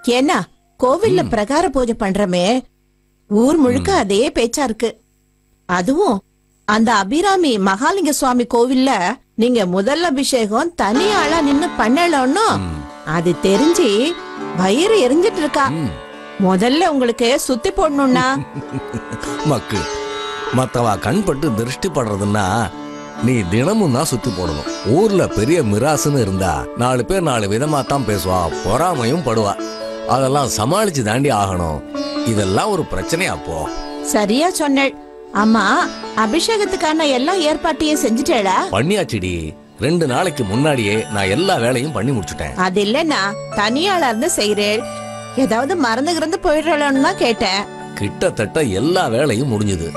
ஏன்னா கோவில்ல பிரகார பூஜை பண்றமே ஊர் முழுக்க அதே பேச்சா இருக்கு அதுவும் அந்த அபிராமி மகாலிங்க சுவாமி கோவில்ல நீங்க முதல் அபிஷேகம் தனி ஆளா நின்னு பண்ணலன்னு அது தெரிஞ்சு வயிறு எரிஞ்சிட்டு இருக்கா ம். முதல்ல உங்களுக்கு சுத்தி போடணும்னா மக்கு மத்தவா கண்பட்டு திருஷ்டி படுறதுன்னா நீ தினமும் தான் சுத்தி போடணும் ஊர்ல பெரிய மிராசுன்னு இருந்தா நாலு பேர் நாலு விதமா தான் பேசுவா பொறாமையும் படுவா அதெல்லாம் சமாளிச்சு தாண்டி ஆகணும் இதெல்லாம் ஒரு பிரச்சனையா அப்போ சரியா சொன்னேள் ஆமா அபிஷேகத்துக்கான எல்லா ஏற்பாட்டையும் செஞ்சுட்டேளா பண்ணியாச்சுடி ரெண்டு நாளைக்கு முன்னாடியே நான் எல்லா வேலையும் பண்ணி முடிச்சுட்டேன் அது இல்லன்னா தனியாளா இருந்து செய்றேள் ஏதாவது மறந்து கிறந்து போயிடுறோம்னு தான் கேட்டேன் கிட்டத்தட்ட எல்லா வேலையும் முடிஞ்சுது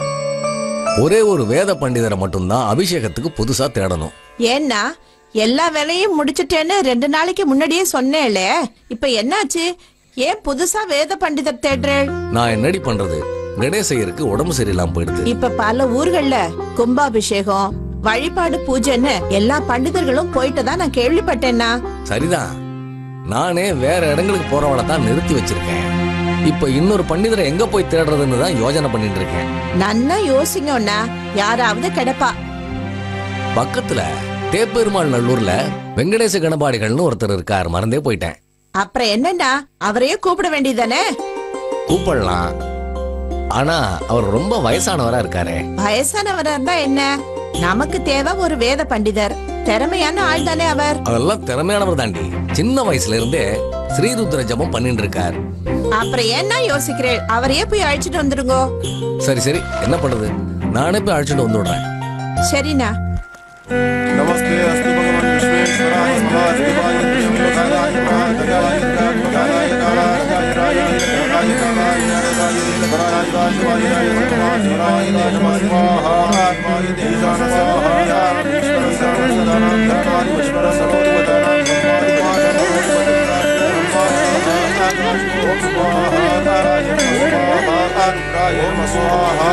ஒரே ஒரு வேத பண்டிதரை மட்டும்தான் அபிஷேகத்துக்கு புதுசா தேடணும் ஏன்னா எல்லா வேலையும் முடிச்சிட்டேன்னு ரெண்டு நாளைக்கு முன்னாடியே சொன்னேளே இப்ப என்னாச்சு ஏன் புதுசா வேத பண்டிதர் தேடுறேள் நான் என்னடி பண்றது கணேசையருக்கு உடம்பு சரியில்லாம போயிடுது இப்ப பல ஊர்கள்ல கும்பாபிஷேகம் வழிபாடு பூஜைன்னு எல்லா பண்டிதர்களும் போயிட்டு தான் நான் கேள்விப்பட்டேன்னா சரிதான் நானே வேற இடங்களுக்கு போறவள தான் நிறுத்தி வச்சிருக்கேன் இப்ப இன்னொரு பண்டிதரை எங்க போய் தேடுறதுன்னு தான் யோசனை பண்ணிட்டு இருக்கேன் நன்னா யோசிங்கன்னா யாராவது கிடைப்பா பக்கத்துல தேப்பெருமாள் நல்லூர்ல வெங்கடேச கணபாடிகள்னு ஒருத்தர் இருக்கார் மறந்தே போயிட்டேன் அப்புறம் என்னன்னா அவரையே கூப்பிட வேண்டியதானே கூப்பிடலாம் ஆனா அவர் ரொம்ப வயசானவரா இருக்காரே வயசானவரா இருந்தா என்ன நமக்கு தேவை ஒரு வேத பண்டிதர் திறமையான ஆள் தானே அவர் அதெல்லாம் திறமையானவர் தாண்டி சின்ன வயசுல இருந்தே ஸ்ரீருத்ர ஜபம் பண்ணிட்டு இருக்கார் அப்புறம் என்ன யோசிக்கிறேன் அவரையே போய் அழைச்சிட்டு வந்துருங்கோ சரி சரி என்ன பண்றது நானே போய் அழைச்சிட்டு வந்து விடுறேன் சரிண்ணா नमस्ते अस्तु भगवान् विश्वेश्वराय महादेवाय त्र्यम्बकाय महादयाय कामकाय कालाय राय कालाय कालाय राय राय नमः स्वाहा आत्माय तेजान स्वाहा ईश्वर सर्व सदानंद ईश्वर सर्वोत्तम ओम स्वाहा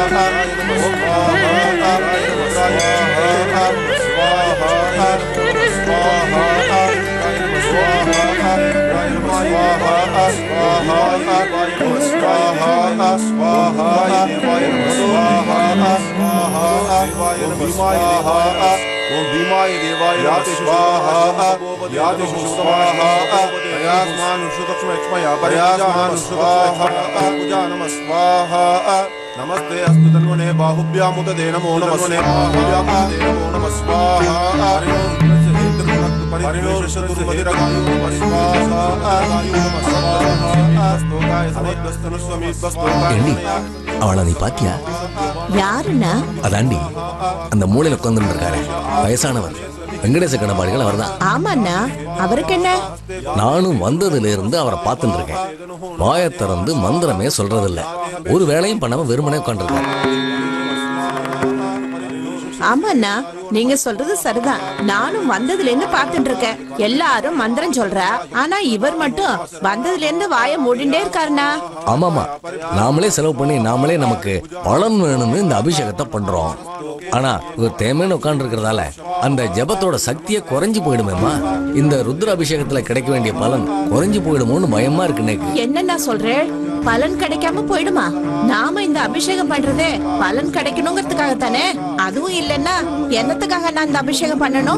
ओम भीमाय देवाय स्वाहा यादिषु स्वाहा प्रयास्मान् सुदक्षिणक्ष्मया प्रयास्मान् स्वाहा पूजा नमः स्वाहा नमस्ते अस्तु तन्वने बाहुभ्यामुददे नमो नमस्ते बाहुभ्यामुददे नमो नमः स्वाहा हरि ओम् परिणोषतुर्मदिरगायो नमः स्वाहा नमः स्वाहा स्तोकाय समेतस्तनुस्वमीतस्तोकाय ஏண்டி அவளை நீ பாத்தியா யாருண்ணா அதாண்டி அந்த மூலையில உட்கார்ந்து இருக்காரு வயசானவர் வெங்கடேச கணபாடிகள் அவர்தான் ஆமாண்ணா அவருக்கு என்ன நானும் வந்ததுல இருந்து அவரை பார்த்துட்டு இருக்கேன் வாயத் திறந்து மந்திரமே சொல்றதில்ல ஒரு வேலையும் பண்ணாம வெறுமனே உட்காந்துருக்காரு ஆமாண்ணா நீங்க சொல்றது சரிதான் நானும் வந்ததுல இருந்து பார்த்துட்டு இருக்கேன் எல்லாரும் மந்திரம் சொல்றா ஆனா இவர் மட்டும் வந்ததுல இருந்து வாய மூடிண்டே இருக்காருண்ணா ஆமாமா நாமளே செலவு பண்ணி நாமளே நமக்கு பலன் வேணும்னு இந்த அபிஷேகத்தை பண்றோம் ஆனா இவர் தேமைன்னு உட்கார்ந்து இருக்கிறதால அந்த ஜபத்தோட சக்தியே குறைஞ்சு போயிடுமேம்மா இந்த ருத்ர அபிஷேகத்துல கிடைக்க வேண்டிய பலன் குறைஞ்சு போயிடுமோன்னு பயமா இருக்கு எனக்கு என்னண்ணா சொல்றேன் பலன் கிடைக்காம போயிடுமா நாம இந்த அபிஷேகம் பண்றதே பலன் கிடைக்கணுங்கிறதுக்காக தானே அதுவும் இல்லைன்னா என்னத்துக்காக நான் இந்த அபிஷேகம் பண்ணணும்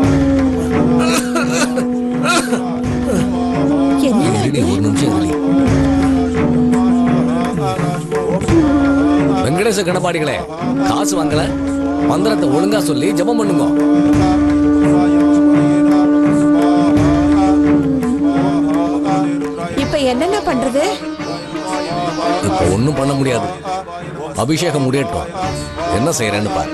என்ன இருடி, ஒரு நிமிஷம் இருடி. வெங்கடேச கணபாடிகளே காசு வாங்கல மந்திரத்தை ஒழுங்கா சொல்லி ஜெபம் பண்ணுங்க இப்ப என்னென்ன பண்றது இப்ப ஒண்ணும் பண்ண முடியாது அபிஷேகம் முடியட்டும் என்ன செய்யறேன்னு பாரு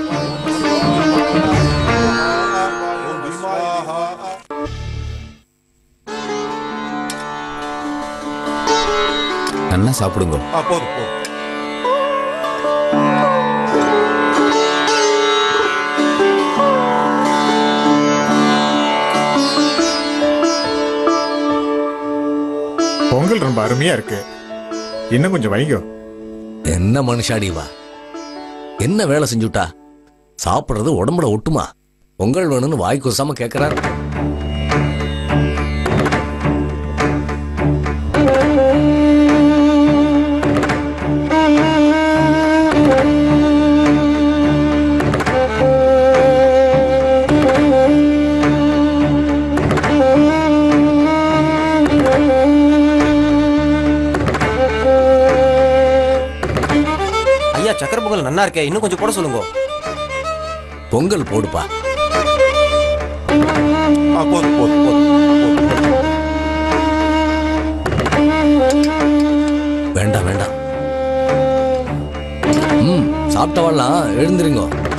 நல்லா சாப்பிடுங்க ஆ போதும் போதும் பொங்கல் ரொம்ப அருமையா இருக்கு இன்னும் கொஞ்சம் வைங்கோ என்ன மனுஷாடி வா என்ன வேலை செஞ்சுட்டா சாப்பிடுறது உடம்புல ஒட்டுமா பொங்கல் வேணும்னு வாய் கூசாம கேக்குறாரு பொங்கல் நன்னா இருக்கே இன்னும் கொஞ்சம் போட சொல்லுங்க பொங்கல் போடுப்பா ஆ போதும் போதும் போதும் போதும். வேண்டாம் வேண்டாம் ம் சாப்பிட்டவெல்லாம் எழுந்திருங்க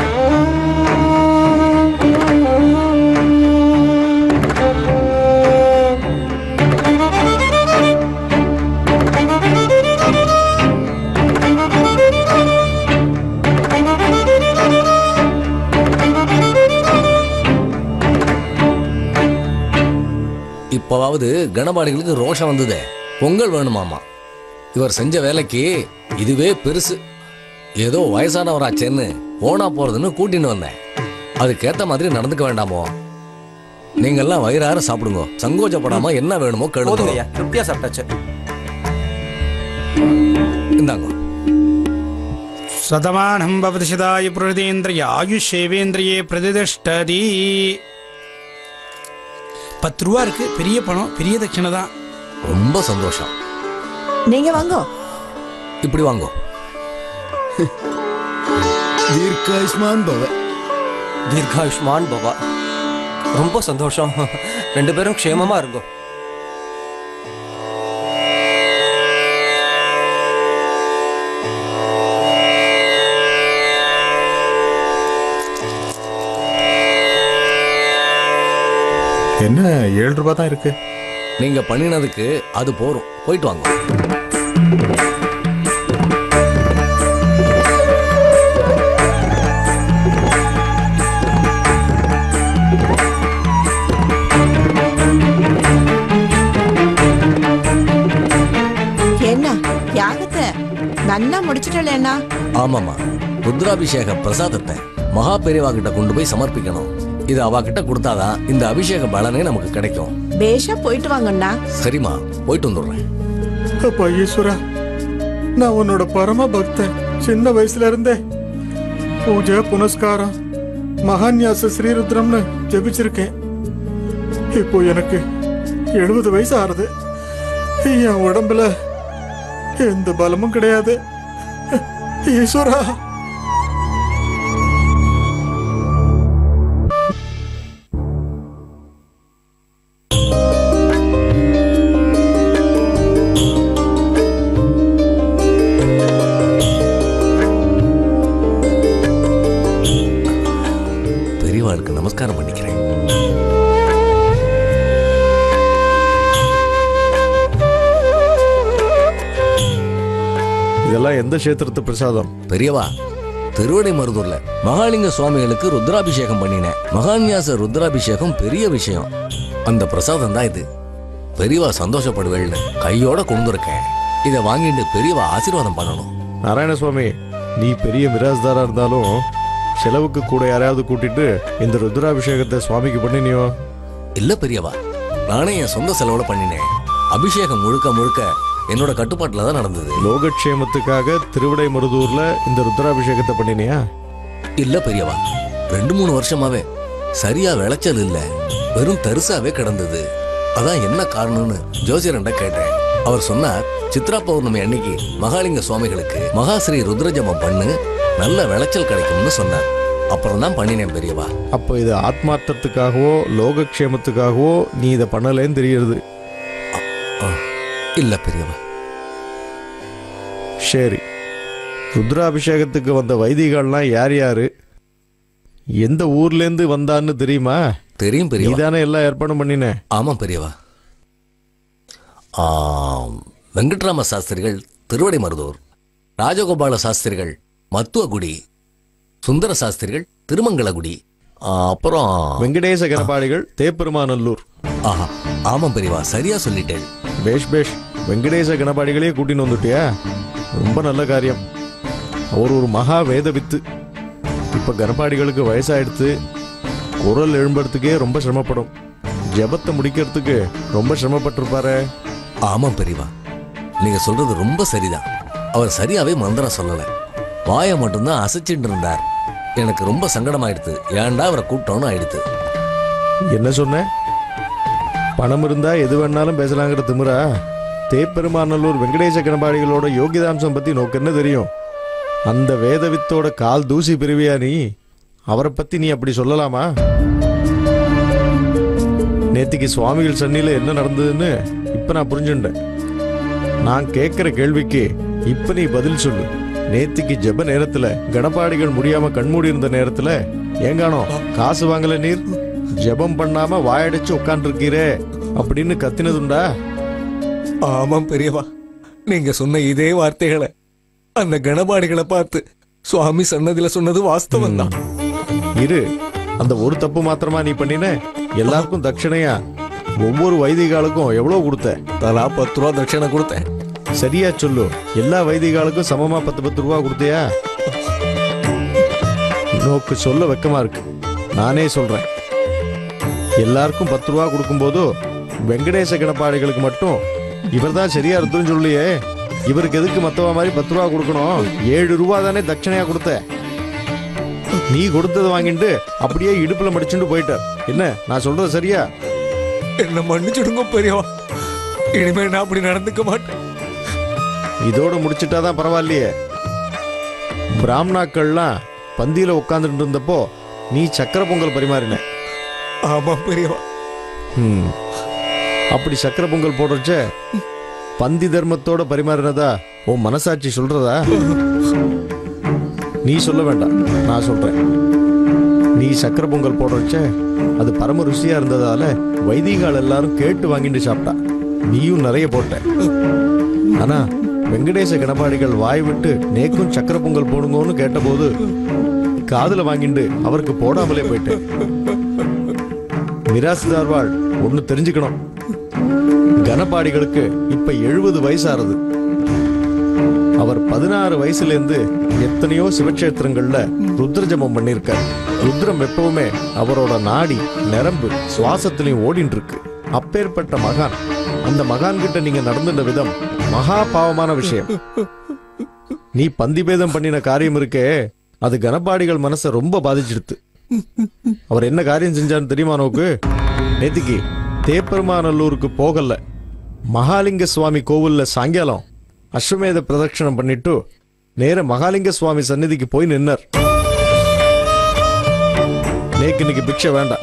இப்போவாவது கணபாடிகளுக்கு ரோஷம் வந்ததே பொங்கல் வேணுமாமா இவர் செஞ்ச வேலைக்கு இதுவே பெருசு ஏதோ வயசானவராச்சேன்னு போனா போறதுன்னு கூட்டின்னு வந்தேன் அதுக்கேத்த மாதிரி நடந்துக்க வேண்டாமோ நீங்கெல்லாம் வயிறார சாப்பிடுங்க சங்கோச்சப்படாம என்ன வேணுமோ போதுங்க கேளுங்க ஐயா திருப்தியா சாப்பிட்டாச்சு இந்தாங்க சதமானம் பவதி சதாய பிரதேந்திரிய ஆயுஷேவேந்திரியே பிரதிதிஷ்டதி பத்து ரூபா இருக்கு பெரிய பணம் பெரிய தட்சிணை தான் ரொம்ப சந்தோஷம் நீங்க வாங்கோ இப்படி வாங்கோ தீர்க்காயுஷ்மான் பவ தீர்காயுஷ்மான் பவா ரொம்ப சந்தோஷம் ரெண்டு பேரும் க்ஷேமமா இருங்கோ என்ன ஏழு ரூபாய் தான் இருக்கு நீங்க பண்ணினதுக்கு அது போறோம் போயிட்டு வாங்க என்ன யாகத்தை நன்னா முடிச்சிட்டலேண்ணா ஆமாமா ருத்ராபிஷேக பிரசாதத்தை மகா பெரியவா கிட்ட கொண்டு போய் சமர்ப்பிக்கணும் இது அவ கிட்ட கொடுத்தாதான் இந்த அபிஷேக பலனே நமக்கு கிடைக்கும் பேஷா போயிட்டு வாங்கண்ணா சரிம்மா போயிட்டு வந்துடுறேன் அப்பா ஈஸ்வரா நான் உன்னோட பரம பக்தன் சின்ன வயசுல இருந்தே பூஜை புனஸ்காரம் மகான்யாச ஸ்ரீருத்ரம்னு ஜெபிச்சிருக்கேன் இப்போ எனக்கு எழுபது வயசு ஆறுது என் உடம்புல எந்த பலமும் கிடையாது ஈஸ்வரா பெரியவாளுக்கு நமஸ்காரம் பண்ணிக்கிறேன் இதெல்லாம் எந்த கஷேத்திரத்து பிரசாதம் பெரியவா திருவடை மருதூர்ல மகாலிங்க சுவாமிகளுக்கு ருத்ராபிஷேகம் பண்ணினேன் மகான்யாச ருத்ராபிஷேகம் பெரிய விஷயம் அந்த பிரசாதம் தான் இது பெரியவா சந்தோஷப்படுவேள்னு கையோட கொண்டுருக்கேன் இதை வாங்கிட்டு பெரியவா ஆசீர்வாதம் பண்ணணும் நாராயணசுவாமி நீ பெரிய மிராஸ்தாரா இருந்தாலும் செலவுக்கு கூட யாரையாவது கூட்டிட்டு இந்த ருத்ராபிஷேகத்தை சுவாமிக்கு பண்ணினியோ இல்ல பெரியவா நானே என் சொந்த செலவுல பண்ணினேன் அபிஷேகம் முழுக்க முழுக்க என்னோட கட்டுப்பாட்டுல தான் நடந்தது லோகக்ஷேமத்துக்காக திருவிடை மருதூர்ல இந்த ருத்ராபிஷேகத்தை பண்ணினியா இல்ல பெரியவா ரெண்டு மூணு வருஷமாவே சரியா விளைச்சல் இல்ல வெறும் தரிசாவே கிடந்தது அதான் என்ன காரணம்னு ஜோசியரண்ட கேட்டேன் அவர் சொன்னார் சித்ரா பௌர்ணமி அன்னைக்கு மகாலிங்க சுவாமிகளுக்கு மகாஸ்ரீ ருத்ரஜபம் பண்ணு நல்ல விளைச்சல் கிடைக்கும்னு சொன்னார் அப்புறம் தான் பண்ணினேன் பெரியவா அப்போ இது ஆத்மார்த்தத்துக்காகவோ லோகக்ஷேமத்துக்காகவோ நீ இதை பண்ணலேன்னு தெரியுது ஆ, இல்ல பெரியவா சரி ருத்ராபிஷேகத்துக்கு வந்த வைதிகள்லாம் யார் யாரு எந்த ஊர்லேருந்து வந்தான்னு தெரியுமா தெரியும் பெரியவா நீதானே எல்லாம் ஏற்பாடும் பண்ணின ஆமா பெரியவா ஆம், வெங்கட்ராம சாஸ்திரிகள் திருவடை மருதூர் ராஜகோபால சாஸ்திரிகள் மத்துவகுடி சுந்தர சாஸ்திரிகள் திருமங்கலகுடி ஆ, அப்புறம் வெங்கடேச கணபாடிகள் தேப்பெருமாநல்லூர் ஆஹா ஆமாம் பெரியவா சரியா சொல்லிட்டேன் பேஷ் பேஷ் வெங்கடேச கணபாடிகளையே கூட்டின்னு வந்துட்டியா ரொம்ப நல்ல காரியம் அவர் ஒரு மகா வேத வித்து இப்ப கணபாடிகளுக்கு வயசாயிடுத்து குரல் எழும்புறதுக்கே ரொம்ப சிரமப்படும் ஜெபத்தை முடிக்கிறதுக்கு ரொம்ப சிரமப்பட்டிருப்பாரே ஆமாம் பெரியவா நீங்க சொல்றது ரொம்ப சரிதான் அவர் சரியாவே மந்திரம் சொல்லல வாயை மட்டும்தான் அசைச்சிட்டு இருந்தார் எனக்கு ரொம்ப சங்கடமாயிடுத்து ஏன்டா அவரை கூப்பிட்டோன்னு ஆயிடுத்து என்ன சொன்ன பணம் இருந்தா எது வேணாலும் பேசலாங்கிற திமிரா தேப்பெருமாநல்லூர் வெங்கடேச கணபாடிகளோட யோகிதாம்சம் பத்தி நோக்கு என்ன தெரியும் அந்த வேதவித்தோட கால் தூசி பிரிவியா நீ அவரை பத்தி நீ அப்படி சொல்லலாமா நேத்திக்கு சுவாமிகள் சன்னில என்ன நடந்ததுன்னு இப்ப நான் புரிஞ்சுட்டேன் நான் கேட்கிற கேள்விக்கு இப்ப நீ பதில் சொல்லு நேத்திக்கு ஜெப நேரத்துல கணபாடிகள் முடியாம கண்மூடி இருந்த நேரத்துல ஏங்கானோ காசு வாங்கல நீர் ஜெபம் பண்ணாம வாயடைச்சு உட்காந்துருக்கீரே அப்படின்னு கத்தினதுண்டா ஆமாம் பெரியவா நீங்க சொன்ன இதே வார்த்தைகளை அந்த கணபாடிகளை பார்த்து சுவாமி சன்னதில சொன்னது வாஸ்தவம் தான் இரு அந்த ஒரு தப்பு மாத்திரமா நீ பண்ணின எல்லாருக்கும் தட்சணையா ஒவ்வொரு வைதிகாலுக்கும் எவ்வளவு கொடுத்த தலா பத்து ரூபா தட்சணை கொடுத்தேன் சரியா சொல்லு எல்லா வைதிகாலுக்கும் சமமா பத்து பத்து ரூபா கொடுத்தியா நோக்கு சொல்ல வெக்கமா இருக்கு நானே சொல்றேன் எல்லாருக்கும் பத்து ரூபா கொடுக்கும்போது வெங்கடேச கணப்பாடிகளுக்கு மட்டும் இவர்தான் சரியா இருக்குன்னு சொல்லியே இவருக்கு எதுக்கு மத்தவ மாதிரி பத்து ரூபா கொடுக்கணும் ஏழு ரூபா தானே தட்சணையா கொடுத்த நீ கொடுத்ததை வாங்கிட்டு அப்படியே இடுப்புல மடிச்சுட்டு போயிட்டார் என்ன நான் சொல்றது சரியா என்ன மன்னிச்சுடுங்க பெரியவா இனிமே நான் அப்படி நடந்துக்க மாட்டேன் இதோட முடிச்சிட்டாதான் பரவாயில்லையே பிராமணாக்கள்லாம் பந்தியில உட்காந்துட்டு இருந்தப்போ நீ சக்கர பொங்கல் பரிமாறின ஆமாம் பெரியவா ம். அப்படி சக்கர பொங்கல் போடுறச்ச பந்தி தர்மத்தோட பரிமாறினதா உன் மனசாட்சி சொல்றதா நீ சொல்ல வேண்டாம் நான் சொல்றேன் நீ சக்கர பொங்கல் போடுறச்ச அது பரம ருசியா இருந்ததால வைதிகால் எல்லாரும் கேட்டு வாங்கிட்டு சாப்பிட்டா நீயும் நிறைய போட்ட ஆனா வெங்கடேச கணபாடிகள் வாய் விட்டு நேக்கும் சக்கர பொங்கல் போடுங்கன்னு கேட்டபோது காதுல வாங்கிட்டு அவருக்கு போடாமலே போயிட்டேன் மிராசுதார்வாள் ஒன்னு தெரிஞ்சுக்கணும் கனபாடிகளுக்கு இப்ப எழுபது வயசாறது அவர் பதினாறு வயசுல இருந்து எத்தனையோ சிவக்ஷேத்திரங்கள்ல ருத்ர ஜபம் பண்ணிருக்கார் ருத்ரம் எப்பவுமே அவரோட நாடி நரம்பு சுவாசத்திலையும் ஓடிட்டு இருக்கு அப்பேற்பட்ட மகான் அந்த மகான் கிட்ட நீங்க நடந்துட்ட விதம் மகா பாவமான விஷயம் நீ பந்திபேதம் பண்ணின காரியம் இருக்கே அது கனபாடிகள் மனசை ரொம்ப பாதிச்சிடுத்து அவர் என்ன காரியம் செஞ்சான்னு தெரியுமா நோக்கு நேத்திக்கு தேப்பெருமாநல்லூருக்கு போகல மகாலிங்க சுவாமி கோவில்ல சாயங்காலம் அஸ்வமேத பிரதட்சணம் பண்ணிட்டு நேர மகாலிங்க சுவாமி சந்நிதிக்கு போய் நின்னார் நேக்கு இன்னைக்கு பிக்ஷை வேண்டாம்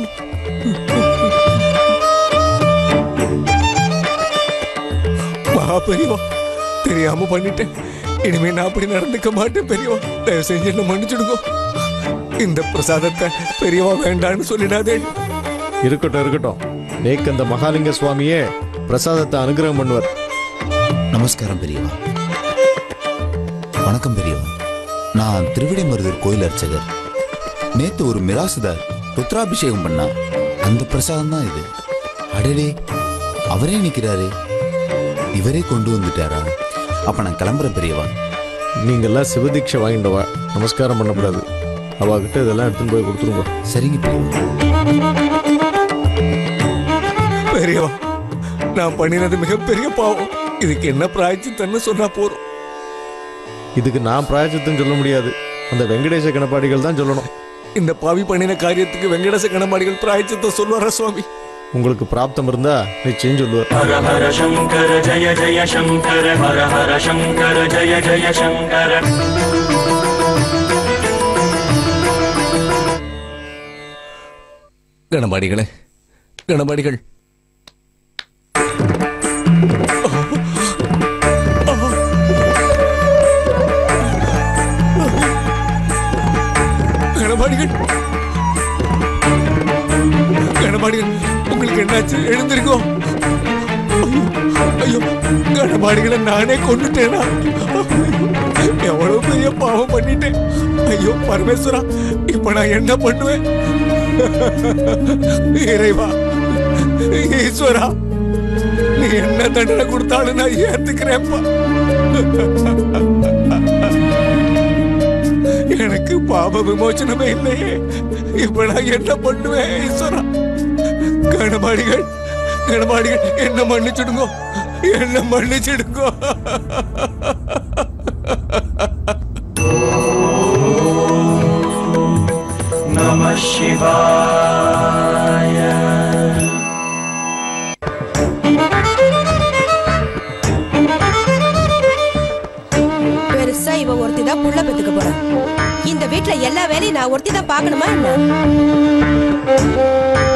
மகா பெரியவா தெரியாம பண்ணிட்டேன் இனிமே நான் அப்படி நடந்துக்க மாட்டேன் பெரியவா தயவு செஞ்சு என்ன மன்னிச்சுடுங்க இந்த பிரசாதத்தை பெரியவா வேண்டான்னு சொல்லிடாதே இருக்கட்டும் இருக்கட்டும் நேக்கு அந்த மகாலிங்க சுவாமியே பிரசாதத்தை அனுகிரகம் பண்ணுவார் நமஸ்காரம் பெரியவா வணக்கம் பெரியவா நான் திருவிடைமருதூர் கோயில் அர்ச்சகர் நேத்து ஒரு மிராசுதார் ருத்ராபிஷேகம் பண்ணா அந்த பிரசாதம் தான் இது அடடே அவரே நிக்கிறாரு இவரே கொண்டு வந்துட்டாரா அப்ப நான் கிளம்புறேன் பெரியவா நீங்கெல்லாம் சிவதீட்சை வாங்கிட்டவா நமஸ்காரம் பண்ணக்கூடாது அவகிட்ட இதெல்லாம் எடுத்துன்னு போய் கொடுத்துருங்க சரிங்க பெரியவா பெரியவா நான் பண்ணினது மிகப்பெரிய பாவம் இதுக்கு என்ன பிராய்ச்சித்தன்னு சொன்னா போதும் இதுக்கு நான் பிராயச்சித்தம் சொல்ல முடியாது அந்த வெங்கடேச கணப்பாடிகள் தான் சொல்லணும் இந்த பாவி பண்ணின காரியத்துக்கு வெங்கடேச கணமாடிகள் பிராய்ச்சித்தம் சொல்லுவாரா சுவாமி உங்களுக்கு பிராப்தம் இருந்தா நிச்சயம் சொல்லுவார் हर हर शङ्कर जय जय शङ्कर हर हर शङ्कर जय जय शङ्कर கணபாடிகளே கணபாடிகள் கணபாடிகள் கணபாடிகள் உங்களுக்கு என்னாச்சு எழுந்திருக்கோ ஐயோ கணபாடிகளை நானே கொண்டுட்டேனா எவ்வளவு பெரிய பாவம் பண்ணிட்டேன் ஐயோ பரமேஸ்வரா இப்ப நான் என்ன பண்ணுவேன் இறைவா ஈஸ்வரா நீ என்ன தண்டனை கொடுத்தாலும் நான் ஏத்துக்கிறேன்ப்பா எனக்கு பாப விமோச்சனமே இல்லையே இப்ப நான் என்ன பண்ணுவேன் ஈஸ்வரா கணமாடிகள் கணமாடிகள் என்ன மன்னிச்சிடுங்கோ என்ன மன்னிச்சிடுங்கோ नमः शिवाय பெருசா இவ ஒருத்தி தான் புள்ள பெத்துக்க போறா வீட்ல எல்லா வேலையும் நான் ஒருத்தி தான் பார்க்கணுமா என்ன